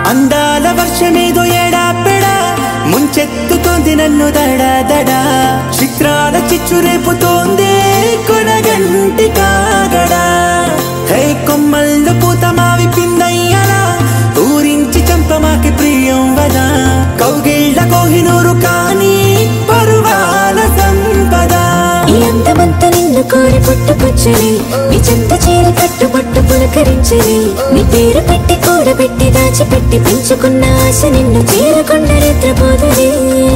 అందాల వర్షమేదో ఎడా పెడా ముంచెత్తుతోంది నన్ను దడా దడా చిత్రాల చిచ్చు రేపుతోంది కొనగంటి కాగడా హే కొమ్మల్లో పూత మావి పిందయ్యలా ఊరించి చంపమాకి ప్రియం వదా కౌగిళ్ళ కోహినూరు కానీ పరువాల సంపద ఈ అందమంతా నిన్ను కోరి పుట్టుకొచ్చని నీ చెంత చీర కట్టుబట్టు పులకరించని నీ పేరు పెట్టి కూడబెట్టి దాచిపెట్టి పెంచుకున్న ఆశ నిన్ను చేరకుండా నిద్రపోదని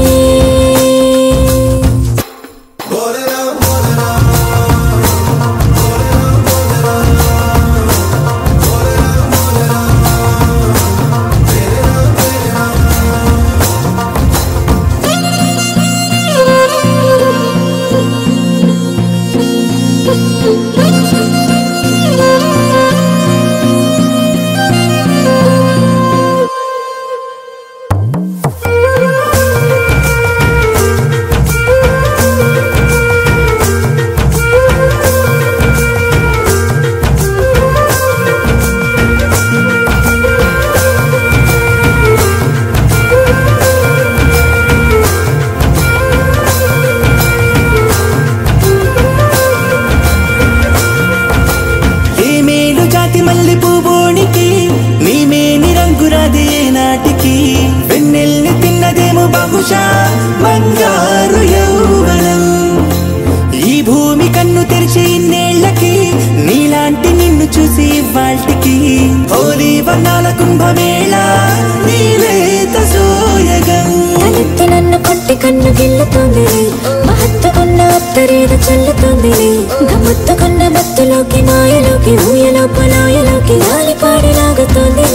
ఏ మేలు జాతి మల్లి పువ్వునికి నీ మేని రంగురాది ఏ నాటికి వెన్నెల్ని తిన్నదేమో బహుశా బంగారు యౌవనం ఈ భూమి కన్ను తెరిచి ఇన్నేళ్లకి నీలాంటి నిన్ను చూసి వాల్టికి హోలీ వర్ణాల కుంభమేళ నీలేత సోయగం తలెత్తి నన్ను కొట్టి కన్ను గిల్లుతోంది మహత్తుకున్న అత్తరేద చల్లుతోంది గమ్మత్తుకున్న మత్తులోకి మాయలోకి ఊయలో పొలాయలోకి గాలిపాడి లాగుతోంది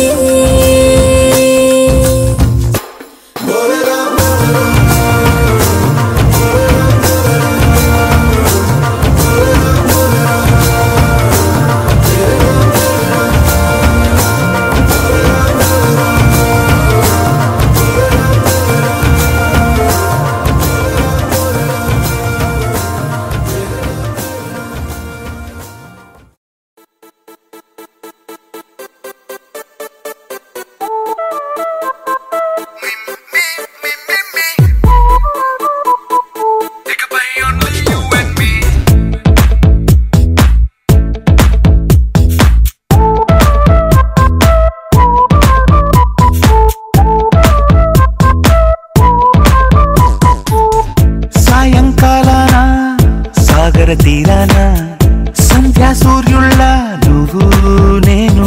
సాయంకాలాన సాగర తీరాన సంధ్యా సూర్యుళ్ళ నువ్వు నేను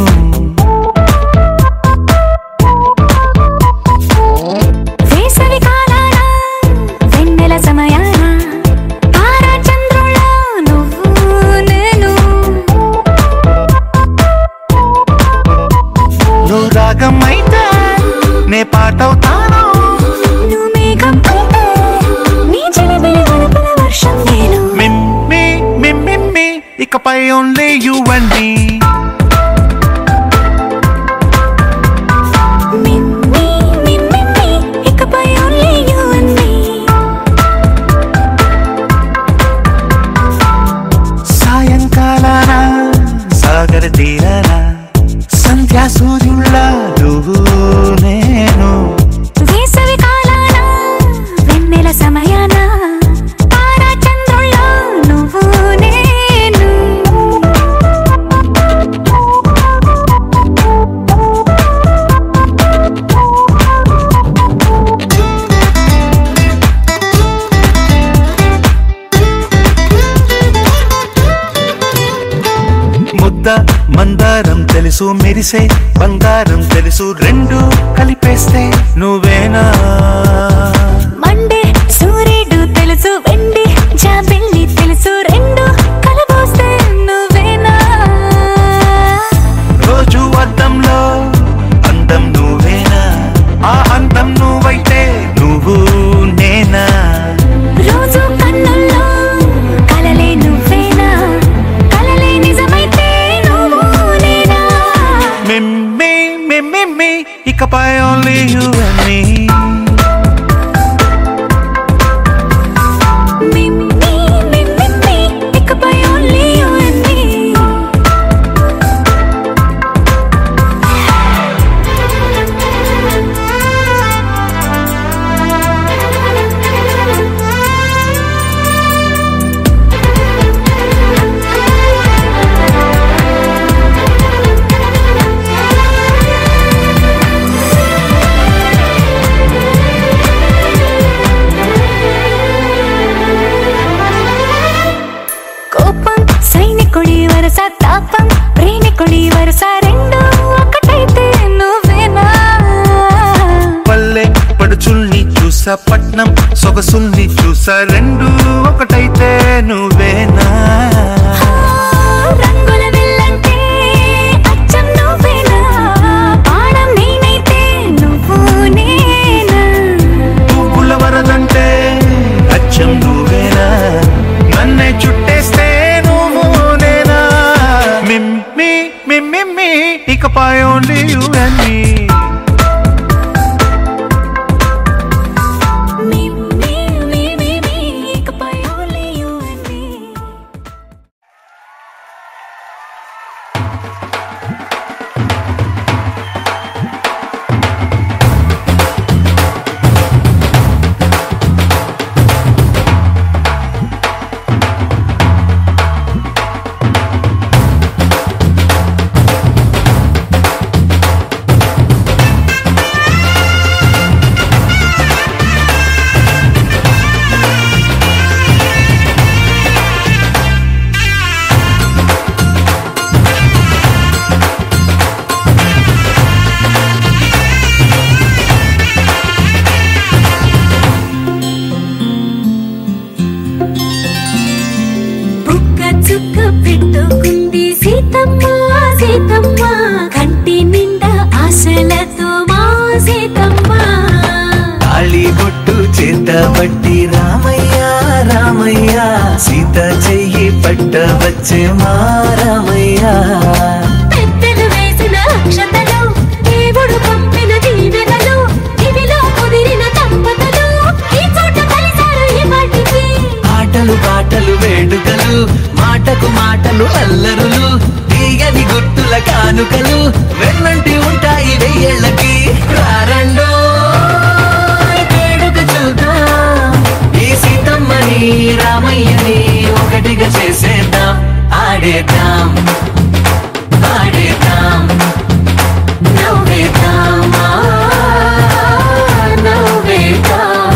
వేసవి కాలాన వెన్నెల సమయాన తారా చంద్రుల నువ్వు నేను నువ్వు రాగం అయితే నే పాటవుతాను నువ్వు మేఘం అయితే నీ చిలిపిలి గణపల వర్షం నేను మిమ్మి మిమ్మి ఇకపై ఓన్లీ యు అండ్ మీ మిమ్మీ మిమ్మిమ్మి ఇకపై ఓన్లీ యు అండ్ మీ సాయంకాలాన సాగర తీరాన సంధ్యా సూర్యుళ్ళ నువ్వు నేను వేసవి కాలాన వెన్నెల సమయాన తారా చంద్రుల నువ్వు నేను ముద్ద మందారం తెలుసు మెరిసే బంగారం తెలుసు రెండు కలిపేస్తే నువ్వేనా మండే సూర్యుడు తెలుసు వెండి జాబిల్లి తెలుసు రెండు కలబోస్తే నువ్వేనా రోజు అద్దంలో అందం నువ్వేనా ఆ అందం నువ్వైతే నువ్వు నేనా రోజు కన్నుల్లో కలలే నువ్వేనా కలలే నిజమైతే నువ్వు నేనా మిమ్మి మిమ్మి ఇకపై ఓన్లీ యు అండ్ మీ మిమ్మీ మిమ్మిమ్మి ఇకపై only you and me Visakhapatnam సొగసుల్ని చూసా రెండు ఒకటైతే నువ్వేనా రంగుల విల్లంటే అచ్చం నువ్వేనా పాడం నేనైతే నువ్వు నేనా పువ్వుల వరదంటే అచ్చం నువ్వేనా నన్నే చుట్టేస్తే నువ్వు నేనా మిమ్మి మిమ్మి ఇకపై ఓన్లీ యూ అండ్ మీ మీ మీ మీ మీ మీ ఇకపై only you and me బుక్క చుక్క పెట్టుకుంది సీతమ్మ సీతమ్మ కంటి నిండా ఆశలతో మా సీతమ్మ తాళి బొట్టు చేత బట్టి రామయ్య రామయ్య సీత చెయ్యి పట్ట వచ్చే మా రామయ్య పెద్దలు వేసిన అక్షతలు దేవుడు పంపిన దీవెనలు ఇవిలో కుదిరిన దంపతులు ఈ చోట కలిశారు ఈ వాటికి ఆటలు పాటలు వేడుకలు మాటకు మాటలు అల్లరులు తీయని గుర్తుల కానుకలు వెన్నంటి ఉంటాయి వెయ్యేళ్ళకి రారండో వేడుక చూద్దాం ఈ సీతమ్మని రామయ్యని ఒకటిగా చేసేద్దాం ఆడేద్దాం ఆడేద్దాం నవ్వేద్దాం ఆ, నవ్వేద్దాం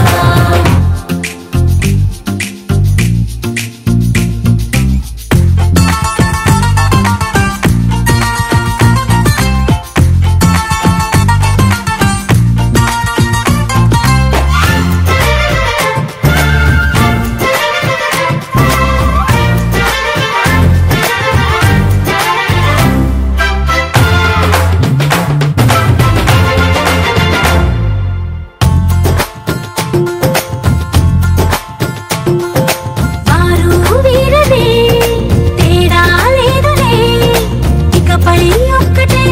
వారు వీరనే తేడా లేదులే ఇకపై ఒక్కటే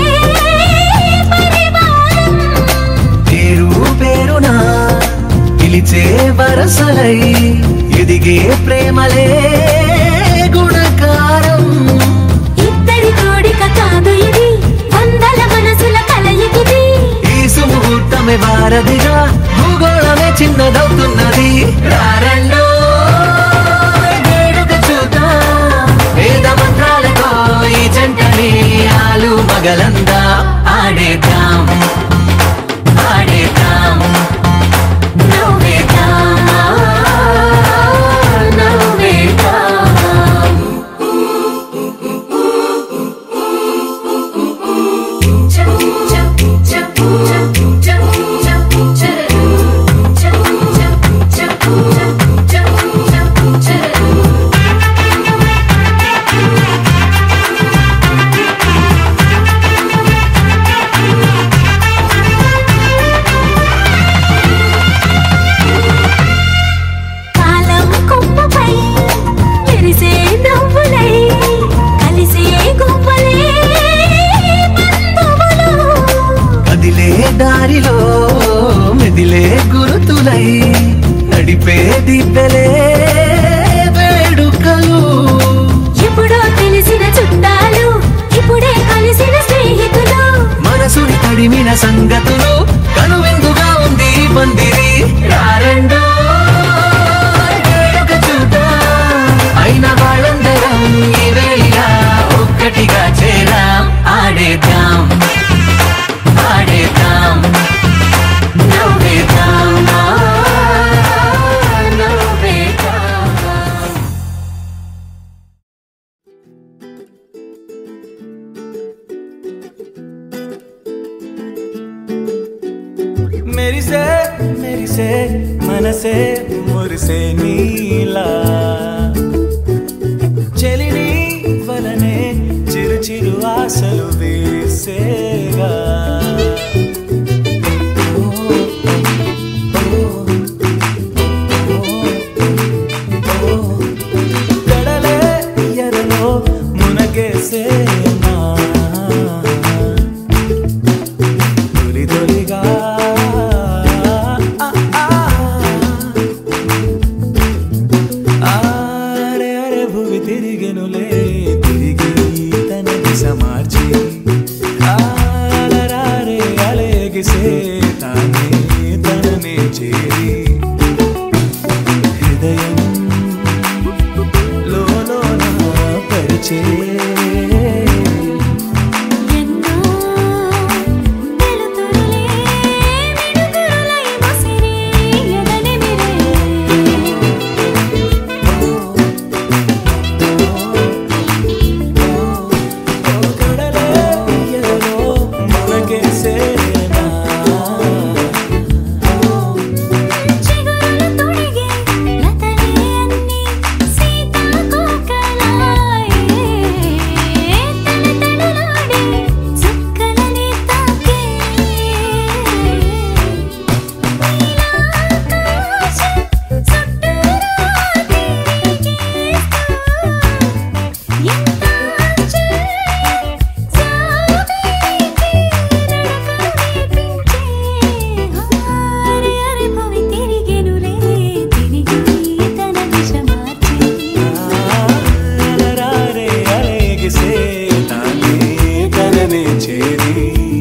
పరివారం పేరు పేరునా పిలిచే వరసలై ఎదిగే ప్రేమలే గుణకారం ఇద్దరి కోడిక కాదు ఇది వందల మనసుల కలయికిది ఈ సుముహూర్తమే వారధిగా భూగోళమే చిన్నదవుతున్నది రారండో వేడుక చూద్దాం వేద మంత్రాలతో ఈ జంటని ఆలు మగలందా ఆడేద్దాం ఆడేద్దాం నవ్వేద్దాం ఆ, నవ్వేద్దాం కాలం కొమ్మపై మెరిసే నవ్వులై కలిసే గువ్వలే బంధువులు కదిలే దారిలో మెదిలే గురుతులై నడిపే దిబ్బెలే వేడుకలు ఎప్పుడో తెలిసిన చుట్టాలు ఇప్పుడే కలిసిన స్నేహితులు మనసుని తడిమిన సంగతులు కనువిందుగా ఉంది ఈ పందిరి రారండో వేడుక చూద్దాం అయిన వాళ్ళందరం ఈ వేళ ఒక్కటిగా చేరాం ఆడేద్దాం ఆడేద్దాం నవ్వేద్దాం ఆ, నవ్వేద్దాం మెరిసే మెరిసే మనసే మురిసే నీలా చెలిని వలనే చిరు చిరు ఆశలు వేసేగా కడలే ఎరలో మునగేసేనా తొలి తొలిగా ఆ, ఆ, ఆ. అరే అరే భూమి తిరిగెనులే తిరిగి తన దిశ మార్చి ఆలరారే అలేగిసే తానే తననే చేరి హృదయం లోలోన పరిచే ఎన్నో వెలుతురులే మినుగురులై ముసిరి ఎదనిమిరే చిగురులు తొడిగే లతలే అన్ని సీతాకోకలాయే తలతలలాడే చుక్కలని తాకే నీలాకాశం చుట్టూరా తిరిగేస్తూ ఎంత ఆశ్చర్యం సాబికి నడకనిపించే హారి హరి భూమి తిరిగెనులే తిరిగి తన దిశ మార్చి చేరి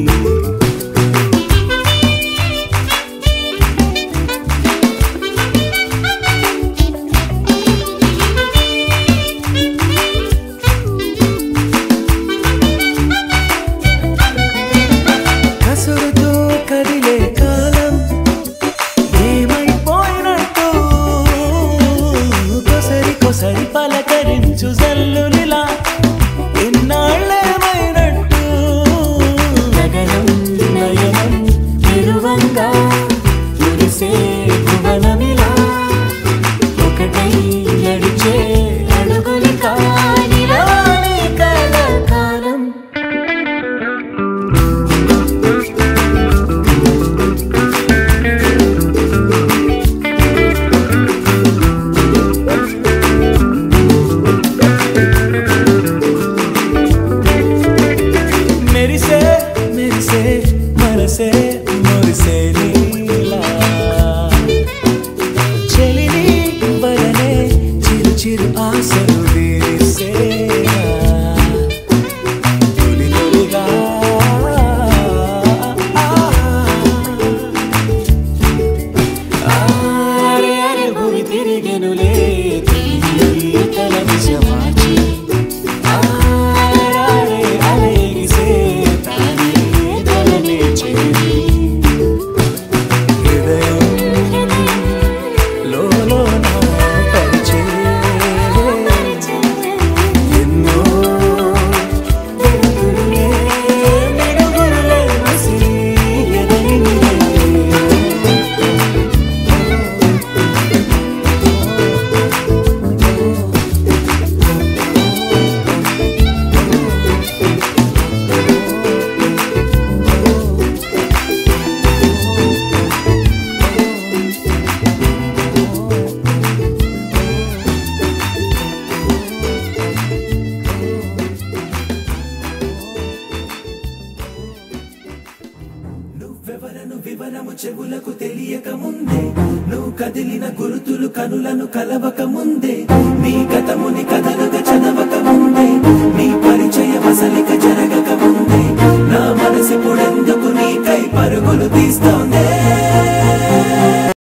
కసురుతూ కదిలే కాలం ఏమైపోయినట్టు కొసరి కొసరి పలకరించు జల్లునిలా ఇన్నాళ్ళేమైనట్టు గగనం నయనం తిరువంగా మురిసే భువనమిలా ఒకటై నడిచే అడుగులు కానిరాని కలకాలం మెరిసే మెరిసే మనసే మురిసే నీలా చెలిని వలనే చిరు చిరు ఆశలు విరిసేనా తొలి తొలిగా అరే అరే భూమి తిరిగెనులే తిరిగి తన దిశ మార్చి ఆరారే అలేగిసే తానే తననే చేరి హృదయం లోలోన పరిచే ఎన్నో వెలుతురులే మిడుగురులే మసిలి ఎదగినిలే. నువ్వెవరను వివరము చెవులకు తెలియక ముందే నువ్వు కదిలిన గురుతులు కనులను కలవక ముందే నీ గతముని కదల